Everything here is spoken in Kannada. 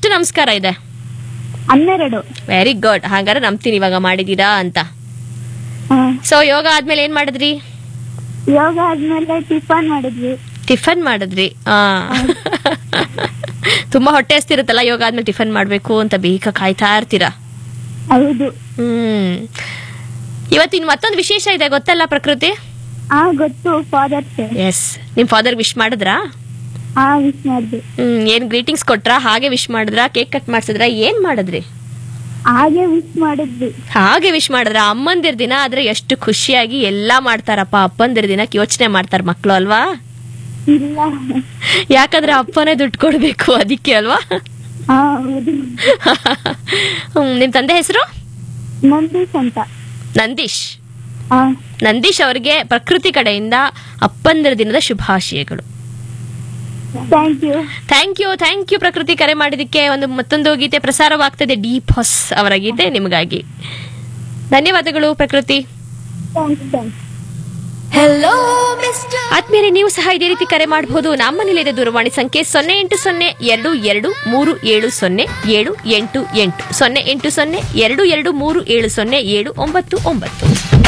ನಮಸ್ಕಾರ ಇದೆ ಹನ್ನೆರಡು ವೆರಿ ಗುಡ್ ಹಾಗಾದ್ರೆ ನಂಬ್ತೀನಿ ಇವಾಗ ಮಾಡಿದೀರಾ ಅಂತ ಹಾ. ಸೊ ಯೋಗ ಆದ್ಮೇಲೆ ಏನ್ ಮಾಡಿದ್ರಿ ಯೋಗ ಆದ್ಮೇಲೆ ಟಿಫನ್ ಮಾಡಿದ್ವಿ ಟಿಫನ್ ಮಾಡಿದ್ರಿ ಆ ತುಂಬಾ ಹೊಟ್ಟೆ ಹಸ್ತಿರುತ್ತಲ್ಲ ಯೋಗ ಆದ್ಮೇಲೆ ಟಿಫನ್ ಮಾಡ್ಬೇಕು ಅಂತ ಬೇಗ ಕಾಯ್ತಾ ಇರ್ತೀರಾ ಹೌದು ಹ್ಮ್ ಇವತ್ತಿನ ಮತ್ತೊಂದು ವಿಶೇಷ ಇದೆ ಗೊತ್ತಲ್ಲ ಪ್ರಕೃತಿ ಹಾ ಗೊತ್ತು ಫಾದರ್ಸ್ ಎಸ್ ನಿಮ್ ಫಾದರ್ ವಿಶ್ ಮಾಡಿದ್ರಾ ಹಾ ವಿಶ್ ಮಾಡಿದ್ವಿ ಹ್ಮ್ ಏನ್ ಗ್ರೀಟಿಂಗ್ಸ್ ಕೊಟ್ರಾ ಹಾಗೆ ವಿಶ್ ಮಾಡಿದ್ರಾ ಕೇಕ್ ಕಟ್ ಮಾಡ್ಸಿದ್ರಾ ಏನ್ ಮಾಡಿದ್ರಿ ಹಾಗೆ ವಿಶ್ ಮಾಡಿದ್ವಿ ಹಾಗೆ ವಿಶ್ ಮಾಡಿದ್ರ ಅಮ್ಮಂದಿರ ದಿನ ಆದ್ರೆ ಎಷ್ಟು ಖುಷಿಯಾಗಿ ಎಲ್ಲಾ ಮಾಡ್ತಾರಪ್ಪ ಅಪ್ಪಂದಿರ ದಿನಕ್ಕೆ ಯೋಚನೆ ಮಾಡ್ತಾರ ಮಕ್ಳು ಅಲ್ವಾ ಇಲ್ಲ ಯಾಕಂದ್ರೆ ಅಪ್ಪನೇ ದುಡ್ಡು ಕೊಡ್ಬೇಕು ಅದಕ್ಕೆ ಅಲ್ವಾ ಹಾ ಹೌದು ಹ್ಮ್, ನಿಮ್ ತಂದೆ ಹೆಸರು ನಂದೀಶ್ ಅಂತ ನಂದೀಶ್ ಹಾ ನಂದೀಶ್ ಅವರಿಗೆ ಪ್ರಕೃತಿ ಕಡೆಯಿಂದ ಅಪ್ಪಂದಿರ ದಿನದ ಶುಭಾಶಯಗಳು thank you thank you thank you Prakruthi ಕರೆ ಮಾಡಿದಕ್ಕೆ ಒಂದು ಮತ್ತೊಂದು ಗೀತೆ ಪ್ರಸಾರವಾಗ್ತದೆ ಡೀಪ್ ಹೊಸ್ ಅವರ ಗೀತೆ ನಿಮಗಾಗಿ ಧನ್ಯವಾದಗಳು ಪ್ರಕೃತಿ ಥ್ಯಾಂಕ್ಸ್ ಥ್ಯಾಂಕ್ಸ್ ಆದ್ಮೇಲೆ ನೀವು ಸಹ ಇದೇ ರೀತಿ ಕರೆ ಮಾಡಬಹುದು ನಮ್ಮ ನಿಲಯದ ದೂರವಾಣಿ ಸಂಖ್ಯೆ ಸೊನ್ನೆ ಎಂಟು ಸೊನ್ನೆ ಎರಡು ಎರಡು ಮೂರು ಏಳು ಸೊನ್ನೆ ಏಳು ಎಂಟು ಎಂಟು ಸೊನ್ನೆ ಎಂಟು ಸೊನ್ನೆ ಎರಡು ಎರಡು ಮೂರು ಏಳು ಸೊನ್ನೆ ಏಳು ಒಂಬತ್ತು ಒಂಬತ್ತು